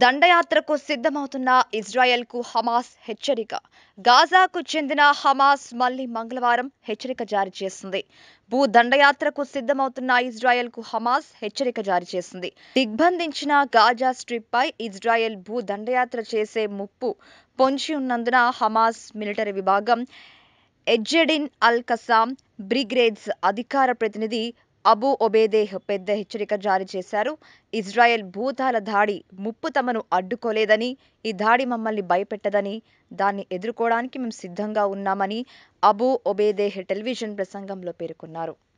దండయాత్రకు సిద్ధమవుతున్న ఇజ్రాయెల్కు హమాస్ హెచ్చరిక గాజాకు చెందిన హమాస్ మళ్లీ మంగళవారం హెచ్చరిక జారీ చేసింది భూ దండయాత్రకు సిద్ధమవుతున్న ఇజ్రాయెల్కు హమాస్ హెచ్చరిక జారీ చేసింది దిగ్బంధించిన గాజా స్ట్రిప్పై ఇజ్రాయెల్ భూ దండయాత్ర చేసే ముప్పు పొంచి ఉన్నందున హమాస్ మిలిటరీ విభాగం ఎజ్జెడిన్ అల్ కసాం బ్రిగేడ్స్ అధికార ప్రతినిధి అబూ ఒబేదేహ్ పెద్ద హెచ్చరిక జారీ చేశారు ఇజ్రాయెల్ భూతాల దాడి ముప్పు తమను అడ్డుకోలేదని ఈ దాడి మమ్మల్ని భయపెట్టదని దాన్ని ఎదుర్కోవడానికి మేము సిద్ధంగా ఉన్నామని అబూ ఒబేదేహ్ టెలివిజన్ ప్రసంగంలో పేర్కొన్నారు